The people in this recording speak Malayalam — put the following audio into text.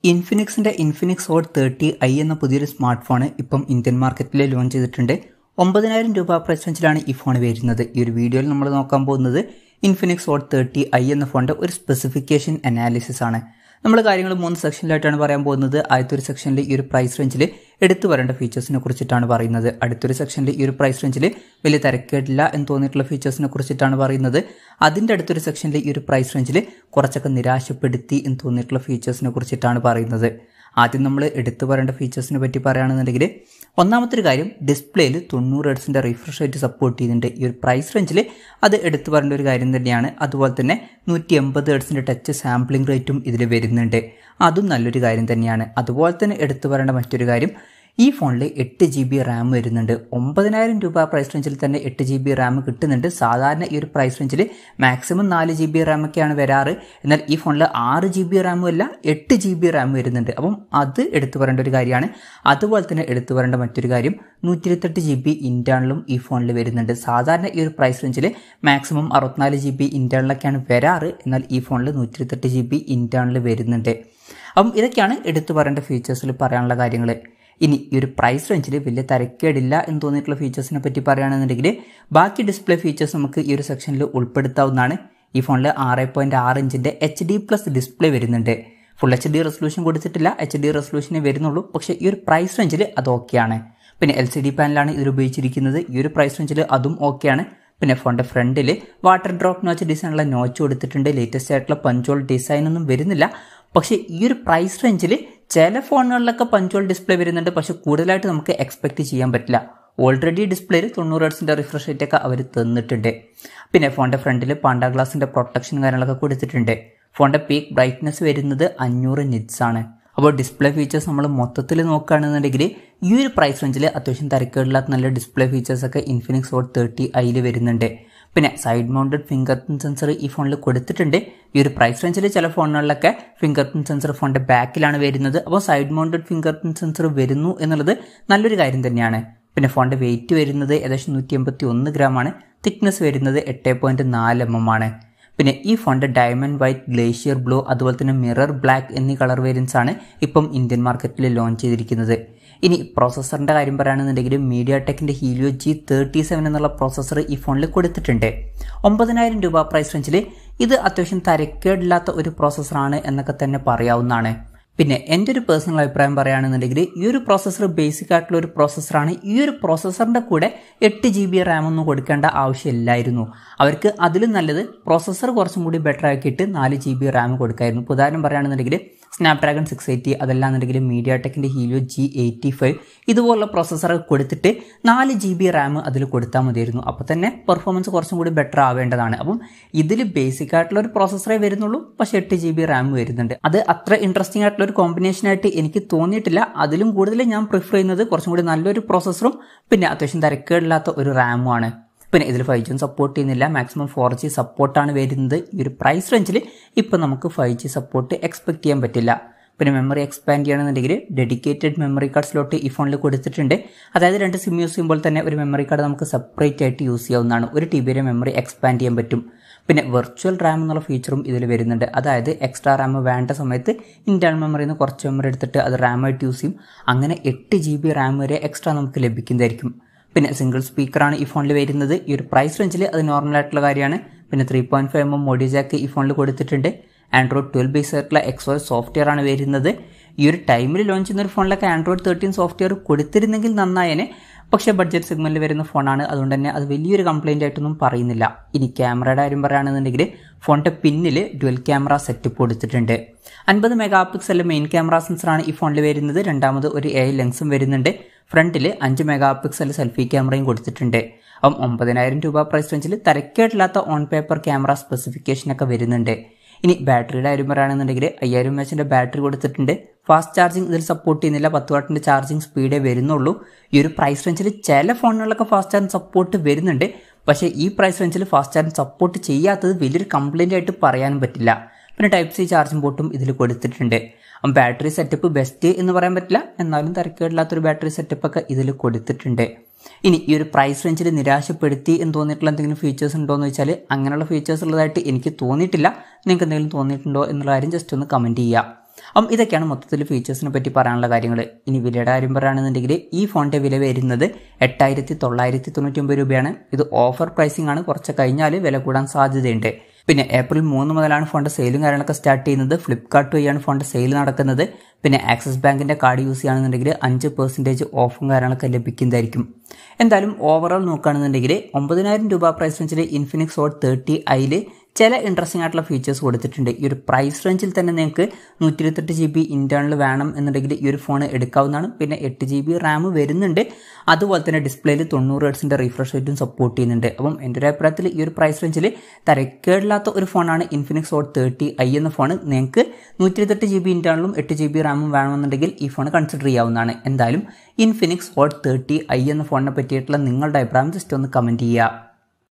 ഇൻഫിനിക്സിന്റെ ഇൻഫിനിക്സ് ഹോട്ട് തേർട്ടി ഐ എന്ന പുതിയൊരു സ്മാർട്ട് ഫോൺ ഇപ്പം ഇന്ത്യൻ മാർക്കറ്റിൽ ലോഞ്ച് ചെയ്തിട്ടുണ്ട് ഒമ്പതിനായിരം രൂപ പ്രൈസ് റേഞ്ചിലാണ് ഈ ഫോൺ വരുന്നത് ഈ ഒരു വീഡിയോയിൽ നമ്മൾ നോക്കാൻ പോകുന്നത് ഇൻഫിനിക്സ് ഹോട്ട് തേർട്ടി ഐ എന്ന ഫോണിന്റെ ഒരു സ്പെസിഫിക്കേഷൻ അനാലിസിസ് ആണ് നമ്മൾ കാര്യങ്ങൾ മൂന്ന് സെക്ഷനിലായിട്ടാണ് പറയാൻ പോകുന്നത് ആദ്യത്തെ ഒരു സെക്ഷനിൽ ഈ ഒരു പ്രൈസ് റേഞ്ചിൽ എടുത്തു വരേണ്ട ഫീച്ചേഴ്സിനെ കുറിച്ചിട്ടാണ് പറയുന്നത് അടുത്തൊരു സെക്ഷനിൽ ഈ ഒരു പ്രൈസ് റേഞ്ചിൽ വലിയ തിരക്കേടില്ല എന്ന് തോന്നിയിട്ടുള്ള ഫീച്ചേഴ്സിനെ കുറിച്ചിട്ടാണ് പറയുന്നത് അതിൻ്റെ അടുത്തൊരു സെക്ഷനിൽ ഈ ഒരു പ്രൈസ് റേഞ്ചിൽ കുറച്ചൊക്കെ നിരാശപ്പെടുത്തി എന്ന് തോന്നിയിട്ടുള്ള ഫീച്ചേഴ്സിനെ കുറിച്ചിട്ടാണ് പറയുന്നത് ആദ്യം നമ്മൾ എടുത്തു പറയേണ്ട ഫീച്ചേഴ്സിനെ പറ്റി പറയുകയാണെന്നുണ്ടെങ്കിൽ ഒന്നാമത്തെ ഒരു കാര്യം ഡിസ്പ്ലേയിൽ തൊണ്ണൂറ് ഹെഡ്സിൻ്റെ റിഫ്രഷ് റേറ്റ് സപ്പോർട്ട് ചെയ്യുന്നുണ്ട് ഈ ഒരു പ്രൈസ് റേഞ്ചിൽ അത് എടുത്തു പറയേണ്ട ഒരു കാര്യം തന്നെയാണ് അതുപോലെ തന്നെ നൂറ്റി എൺപത് ഹെഡ്സിൻ്റെ ടച്ച് സാമ്പിളിംഗ് റേറ്റും ഇതിൽ വരുന്നുണ്ട് അതും നല്ലൊരു കാര്യം തന്നെയാണ് അതുപോലെ തന്നെ എടുത്തു പറയേണ്ട മറ്റൊരു കാര്യം ഈ ഫോണിൽ എട്ട് ജി ബി റാം വരുന്നുണ്ട് ഒമ്പതിനായിരം രൂപ പ്രൈസ് റേഞ്ചിൽ തന്നെ എട്ട് ജി ബി റാം കിട്ടുന്നുണ്ട് സാധാരണ ഈ ഒരു പ്രൈസ് റേഞ്ചിൽ മാക്സിമം നാല് ജി ബി റാം ഒക്കെയാണ് വരാറ് എന്നാൽ ഈ ഫോണിൽ ആറ് ജി ബി റാമും അല്ല എട്ട് ജി ബി റാം വരുന്നുണ്ട് അപ്പം അത് എടുത്തു പറയേണ്ട ഒരു കാര്യമാണ് അതുപോലെ തന്നെ എടുത്തു പറയേണ്ട മറ്റൊരു കാര്യം നൂറ്റി ഇരുപത്തെട്ട് ജി ബി ഇൻറ്റേണലും ഈ ഫോണിൽ വരുന്നുണ്ട് സാധാരണ ഈ ഒരു പ്രൈസ് റേഞ്ചിൽ മാക്സിമം അറുപത്തിനാല് ജി ബി ഇൻറ്റേണലൊക്കെയാണ് വരാറ് എന്നാൽ ഈ ഫോണിൽ നൂറ്റി ഇരുപത്തെട്ട് ജി ബി ഇൻറ്റേണൽ വരുന്നുണ്ട് അപ്പം ഇതൊക്കെയാണ് എടുത്തു പറയേണ്ട ഫീച്ചേഴ്സിൽ പറയാനുള്ള കാര്യങ്ങൾ ഇനി ഈ ഒരു പ്രൈസ് റേഞ്ചിൽ വലിയ തരക്കേടില്ല എന്ന് തോന്നിയിട്ടുള്ള ഫീച്ചേഴ്സിനെ പറ്റി പറയുകയാണെന്നുണ്ടെങ്കിൽ ബാക്കി ഡിസ്പ്ലേ ഫീച്ചേഴ്സ് നമുക്ക് ഈ ഒരു സെക്ഷനിൽ ഉൾപ്പെടുത്താവുന്നതാണ് ഈ ഫോണിൽ ആറ് പോയിൻറ്റ് ആറ് ഇഞ്ചിൻ്റെ എച്ച് ഡി പ്ലസ് ഡിസ്പ്ലേ വരുന്നുണ്ട് ഫുൾ എച്ച് ഡി റെസൊല്യൂഷൻ കൊടുത്തിട്ടില്ല എച്ച് ഡി റെസൊല്യൂഷനെ വരുന്നുള്ളൂ പക്ഷേ ഈ ഒരു പ്രൈസ് റേഞ്ചിൽ അത് ഓക്കെയാണ് പിന്നെ എൽ സി ഡി പാനലാണ് ഇതിൽ ഉപയോഗിച്ചിരിക്കുന്നത് ഈ ഒരു പ്രൈസ് റേഞ്ചിൽ അതും ഓക്കെയാണ് പിന്നെ ഫോണിൻ്റെ ഫ്രണ്ടിൽ വാട്ടർ ഡ്രോപ്പ് നോച്ച് ഡിസൈനുള്ള നോച്ച് കൊടുത്തിട്ടുണ്ട് ലേറ്റസ്റ്റ് ആയിട്ടുള്ള പഞ്ചോൾ ഡിസൈൻ ഒന്നും വരുന്നില്ല പക്ഷേ ഈ ഒരു പ്രൈസ് റേഞ്ചിൽ ചില ഫോണുകളിലൊക്കെ പഞ്ചോൾ ഡിസ്പ്ലേ വരുന്നുണ്ട് പക്ഷേ കൂടുതലായിട്ട് നമുക്ക് എക്സ്പെക്റ്റ് ചെയ്യാൻ പറ്റില്ല ഓൾറെഡി ഡിസ്പ്ലേയിൽ തൊണ്ണൂറ് ഹെർട്സിൻ്റെ റിഫ്രഷ് റേറ്റ് ഒക്കെ അവർ തന്നിട്ടുണ്ട് പിന്നെ ഫോണിൻ്റെ ഫ്രണ്ടിൽ പാണ്ട ഗ്ലാസിൻ്റെ പ്രൊട്ടക്ഷൻ കാര്യങ്ങളൊക്കെ കൊടുത്തിട്ടുണ്ട് ഫോണിൻ്റെ പീക്ക് ബ്രൈറ്റ്നസ് വരുന്നത് അഞ്ഞൂറ് നിറ്റ്സ് ആണ് അപ്പോൾ ഡിസ്പ്ലേ ഫീച്ചേഴ്സ് നമ്മൾ മൊത്തത്തിൽ നോക്കുകയാണെന്നുണ്ടെങ്കിൽ ഈ ഒരു പ്രൈസ് റേഞ്ചിൽ അത്യാവശ്യം തിരക്കേടില്ലാത്ത നല്ല ഡിസ്പ്ലേ ഫീച്ചേഴ്സ് ഒക്കെ ഇൻഫിനിക്സ് ഹോട്ട് തേർട്ടി ഐയിൽ വരുന്നുണ്ട് പിന്നെ side mounted fingerprint sensor ഈ ഫോണിൽ കൊടുത്തിട്ടുണ്ട് ഈ ഒരു പ്രൈസ് റേഞ്ചിൽ ചില ഫോണുകളിലൊക്കെ ഫിംഗർ പ്രിന്റ് സെൻസർ ഫോണിന്റെ ബാക്കിലാണ് വരുന്നത് അപ്പോൾ side mounted fingerprint sensor വരുന്നു എന്നുള്ളത് നല്ലൊരു കാര്യം തന്നെയാണ് പിന്നെ ഫോണിന്റെ വെയിറ്റ് വരുന്നത് ഏകദേശം നൂറ്റി എൺപത്തി ഒന്ന് ഗ്രാം ആണ് തിക്നെസ് വരുന്നത് എട്ട് പോയിന്റ് നാല് എം എം ആണ് പിന്നെ ഈ ഫോണിന്റെ ഡയമണ്ട് വൈറ്റ് ഗ്ലേഷ്യർ ബ്ലൂ അതുപോലെ തന്നെ മിറർ ബ്ലാക്ക് എന്നീ കളർ വേരിയൻസ് ആണ് ഇപ്പം ഇന്ത്യൻ മാർക്കറ്റിൽ ലോഞ്ച് ചെയ്തിരിക്കുന്നത് ഇനി പ്രോസസ്സറിൻ്റെ കാര്യം പറയുകയാണെന്നുണ്ടെങ്കിൽ മീഡിയ ടെക്കിൻ്റെ ഹീലിയോ ജി തേർട്ടി സെവൻ എന്നുള്ള പ്രോസസ്സർ ഈ ഫോണിൽ കൊടുത്തിട്ടുണ്ട് ഒമ്പതിനായിരം രൂപ പ്രൈസ് റേഞ്ചിൽ ഇത് അത്യാവശ്യം തരക്കേടില്ലാത്ത ഒരു പ്രോസസ്സറാണ് എന്നൊക്കെ തന്നെ പറയാവുന്നതാണ് പിന്നെ എൻ്റെ ഒരു പേഴ്സണൽ അഭിപ്രായം പറയുകയാണെന്നുണ്ടെങ്കിൽ ഈ ഒരു പ്രോസസ്സർ ബേസിക് ആയിട്ടുള്ള ഒരു പ്രോസസ്സറാണ് ഈ ഒരു പ്രോസസ്സറിൻ്റെ കൂടെ എട്ട് ജി ബി റാം ഒന്നും കൊടുക്കേണ്ട ആവശ്യമില്ലായിരുന്നു അവർക്ക് അതിലും നല്ലത് പ്രോസസ്സർ കുറച്ചും കൂടി ബെറ്റർ ആക്കിയിട്ട് നാല് ജി ബി റാം കൊടുക്കായിരുന്നു ഇപ്പോൾ ഉദാഹരണം പറയുകയാണെന്നുണ്ടെങ്കിൽ സ്നാപ്ഡ്രാഗൺ സിക്സ് എയ്റ്റി അതല്ലാന്നുണ്ടെങ്കിൽ മീഡിയ ടെക്കിൻ്റെ ഹീലിയോ ജി എയ്റ്റി ഫൈവ് ഇതുപോലുള്ള പ്രോസസ്സർ കൊടുത്തിട്ട് നാല് ജി ബി റാം അതിൽ കൊടുത്താൽ മതിയായിരുന്നു അപ്പോൾ തന്നെ പെർഫോമൻസ് കുറച്ചും കൂടി ബെറ്റർ ആവേണ്ടതാണ് അപ്പം ഇതിൽ ബേസിക് ആയിട്ടുള്ള ഒരു പ്രോസസ്സറേ വരുന്നുള്ളൂ പക്ഷേ എട്ട് ജി ബി റാം വരുന്നുണ്ട് അത് അത്ര ഇൻട്രസ്റ്റിംഗ് ആയിട്ടുള്ള ഒരു കോമ്പിനേഷൻ ആയിട്ട് എനിക്ക് തോന്നിയിട്ടില്ല അതിലും കൂടുതൽ ഞാൻ പ്രിഫർ ചെയ്യുന്നത് കുറച്ചും കൂടി നല്ലൊരു പ്രോസസ്സറും പിന്നെ അത്യാവശ്യം തിരക്കേടില്ലാത്ത ഒരു റാമുമാണ് പിന്നെ ഇതിൽ ഫൈവ് ജിയും സപ്പോർട്ട് ചെയ്യുന്നില്ല മാക്സിമം ഫോർ ജി സപ്പോർട്ടാണ് വരുന്നത് ഈ ഒരു പ്രൈസ് റേഞ്ചിൽ ഇപ്പം നമുക്ക് ഫൈവ് ജി സപ്പോർട്ട് എക്സ്പെക്ട് ചെയ്യാൻ പറ്റില്ല പിന്നെ മെമ്മറി എക്സ്പാൻഡ് ചെയ്യണമെന്നുണ്ടെങ്കിൽ ഡെഡിക്കേറ്റഡ് മെമ്മറി കാർഡ് സ്ലോട്ട് ഈ ഫോണിൽ കൊടുത്തിട്ടുണ്ട് അതായത് രണ്ട് സിം യൂസ് ചെയ്യുമ്പോൾ തന്നെ ഒരു മെമ്മറി കാർഡ് നമുക്ക് സെപ്പറേറ്റ് ആയിട്ട് യൂസ് ചെയ്യാവുന്നതാണ് ഒരു ടി ബിയുടെ മെമ്മറി എക്സ്പാൻഡ് ചെയ്യാൻ പറ്റും പിന്നെ വെർച്വൽ റാം എന്നുള്ള ഫീച്ചറും ഇതിൽ വരുന്നുണ്ട് അതായത് എക്സ്ട്രാ റാം വേണ്ട സമയത്ത് ഇൻറ്റേണൽ മെമ്മറിയിൽ നിന്ന് കുറച്ച് മെമ്മറി എടുത്തിട്ട് അത് റാമായിട്ട് യൂസ് ചെയ്യും അങ്ങനെ എട്ട് ജി ബി റാം വരെ എക്സ്ട്രാ നമുക്ക് ലഭിക്കുന്നതായിരിക്കും പിന്നെ സിംഗിൾ സ്പീക്കറാണ് ഈ ഫോണിൽ വരുന്നത് ഈ ഒരു പ്രൈസ് റേഞ്ചിൽ അത് നോർമൽ ആയിട്ടുള്ള കാര്യമാണ് പിന്നെ ത്രീ പോയിൻറ്റ് ഫൈവ് എം മോഡി ജാക്ക് ഈ ഫോണിൽ കൊടുത്തിട്ടുണ്ട് ആൻഡ്രോയിഡ് ട്വൽവ് ബേസ് ആയിട്ടുള്ള എക്സോ സോഫ്റ്റ്വെയർ ആണ് വരുന്നത് ഈ ഒരു ടൈമിൽ ലോഞ്ച് ചെയ്യുന്ന ഒരു ഫോണിലൊക്കെ ആൻഡ്രോയിഡ് തേർട്ടീൻ സോഫ്റ്റ്വെയർ കൊടുത്തിരുന്നെങ്കിൽ നന്നായേനെ പക്ഷേ ബഡ്ജറ്റ് സെഗ്മെന്റിൽ വരുന്ന ഫോണാണ് അതുകൊണ്ട് തന്നെ അത് വലിയൊരു കംപ്ലൈൻ്റ് ആയിട്ടൊന്നും പറയുന്നില്ല ഇനി ക്യാമറയുടെ കാര്യം പറയുകയാണെന്നുണ്ടെങ്കിൽ ഫോണിൻ്റെ പിന്നിൽ ഡ്വൽ ക്യാമറ സെറ്റപ്പ് കൊടുത്തിട്ടുണ്ട് അൻപത് മെഗാ പിക്സലിലെ മെയിൻ ക്യാമറ സെൻസറാണ് ഈ ഫോണിൽ വരുന്നത് രണ്ടാമത് ഒരു എ ലെൻസും വരുന്നുണ്ട് ഫ്രണ്ടിൽ അഞ്ച് മെഗാ പിക്സൽ സെൽഫി ക്യാമറയും കൊടുത്തിട്ടുണ്ട് അപ്പം ഒമ്പതിനായിരം രൂപ പ്രൈസ് റേഞ്ചിൽ തരക്കേടില്ലാത്ത ഓൺ പേപ്പർ ക്യാമറ സ്പെസിഫിക്കേഷനൊക്കെ വരുന്നുണ്ട് ഇനി ബാറ്ററിയുടെ കാര്യം പറയുകയാണെന്നുണ്ടെങ്കിൽ അയ്യായിരം എച്ചിൻ്റെ ബാറ്ററി കൊടുത്തിട്ടുണ്ട് ഫാസ്റ്റ് ചാർജിങ് ഇതിൽ സപ്പോർട്ട് ചെയ്യുന്നില്ല പത്ത് വാട്ടിൻ്റെ ചാർജിങ് സ്പീഡേ വരുന്നുള്ളൂ ഈ ഒരു പ്രൈസ് റേഞ്ചിൽ ചില ഫോണുകളിലൊക്കെ ഫാസ്റ്റ് ചാർജിങ് സപ്പോർട്ട് വരുന്നുണ്ട് പക്ഷേ ഈ പ്രൈസ് റേഞ്ചിൽ ഫാസ്റ്റ് ചാർജിങ് സപ്പോർട്ട് ചെയ്യാത്തത് വലിയൊരു കംപ്ലൈൻ്റ് ആയിട്ട് പറയാനും പറ്റില്ല പിന്നെ ടൈപ്പ് സി ചാർജിങ് പോർട്ടും ഇതിൽ കൊടുത്തിട്ടുണ്ട് ബാറ്ററി സെറ്റപ്പ് ബെസ്റ്റ് എന്ന് പറയാൻ പറ്റില്ല എന്നാലും തിരക്കേടില്ലാത്തൊരു ബാറ്ററി സെറ്റപ്പ് ഒക്കെ ഇതിൽ കൊടുത്തിട്ടുണ്ട് ഇനി ഈ ഒരു പ്രൈസ് റേഞ്ചിൽ നിരാശപ്പെടുത്തി എന്ന് തോന്നിയിട്ടുള്ള എന്തെങ്കിലും ഫീച്ചേഴ്സ് ഉണ്ടോ എന്ന് വെച്ചാൽ അങ്ങനെയുള്ള ഫീച്ചേഴ്സ് ഉള്ളതായിട്ട് എനിക്ക് തോന്നിയിട്ടില്ല നിങ്ങൾക്ക് എന്തെങ്കിലും തോന്നിയിട്ടുണ്ടോ എന്നുള്ള കാര്യം ജസ്റ്റ് ഒന്ന് കമൻറ്റ് ചെയ്യുക അപ്പം ഇതൊക്കെയാണ് മൊത്തത്തിൽ ഫീച്ചേഴ്സിനെ പറ്റി പറയാനുള്ള കാര്യങ്ങൾ ഇനി വിലയുടെ കാര്യം പറയുകയാണെന്നുണ്ടെങ്കിൽ ഈ ഫോണിൻ്റെ വില വരുന്നത് എട്ടായിരത്തി തൊള്ളായിരത്തി തൊണ്ണൂറ്റി ഒമ്പത് രൂപയാണ് ഇത് ഓഫർ പ്രൈസിംഗ് ആണ് കുറച്ച് കഴിഞ്ഞാൽ വില കൂടാൻ സാധ്യതയുണ്ട് പിന്നെ ഏപ്രിൽ മൂന്ന് മുതലാണ് ഫോണിൻ്റെ സെയിലും കാര്യങ്ങളൊക്കെ സ്റ്റാർട്ട് ചെയ്യുന്നത് ഫ്ലിപ്കാർട്ട് വഴിയാണ് ഫോണിൻ്റെ സെയിൽ നടക്കുന്നത് പിന്നെ ആക്സിസ് ബാങ്കിൻ്റെ കാർഡ് യൂസ് ചെയ്യുകയാണെന്നുണ്ടെങ്കിൽ അഞ്ച് പെർസെൻറ്റേജ് ഓഫും കാര്യങ്ങളൊക്കെ ലഭിക്കുന്നതായിരിക്കും എന്തായാലും ഓവറോൾ നോക്കുകയാണെന്നുണ്ടെങ്കിൽ ഒമ്പതിനായിരം രൂപ പ്രൈസ് റേഞ്ചിൽ ഇൻഫിനിക്സ് ഓട്ട് തേർട്ടി ഐയിൽ ചില ഇൻട്രസ്റ്റിംഗ് ആയിട്ടുള്ള ഫീച്ചേഴ്സ് കൊടുത്തിട്ടുണ്ട് ഈ ഒരു പ്രൈസ് റേഞ്ചിൽ തന്നെ നിങ്ങൾക്ക് നൂറ്റി ഇരുപത്തെട്ട് ജി ബി ഇൻറ്റേർണൽ വേണം എന്നുണ്ടെങ്കിൽ ഈ ഒരു ഫോൺ എടുക്കാവുന്നതാണ് പിന്നെ എട്ട് ജി ബി റാം വരുന്നുണ്ട് അതുപോലെ തന്നെ ഡിസ്പ്ലേയിൽ തൊണ്ണൂറ് ഹെർട്സിൻ്റെ റിഫ്രഷ് റേറ്റും സപ്പോർട്ട് ചെയ്യുന്നുണ്ട് അപ്പം എൻ്റെ ഒരു അഭിപ്രായത്തിൽ ഈ ഒരു പ്രൈസ് റേഞ്ചിൽ തരക്കേടില്ലാത്ത ഒരു ഫോണാണ് ഇൻഫിനിക്സ് ഓട്ട് തേർട്ടി ഐ എന്ന ഫോൺ നിങ്ങൾക്ക് നൂറ്റി ഇരുപത്തെട്ട് ജി ബി ഇൻറ്റേർണലും എട്ട് ജി ബി റാമും വേണമെന്നുണ്ടെങ്കിൽ ഈ ഫോൺ കൺസിഡർ ചെയ്യാവുന്നതാണ് എന്തായാലും ഇൻഫിനിക്സ് ഓട്ട് തേർട്ടി ഐ എന്ന ഫോണിനെ പറ്റിയിട്ടുള്ള നിങ്ങളുടെ അഭിപ്രായം ജസ്റ്റ് ഒന്ന് കമൻറ്റ് ചെയ്യുക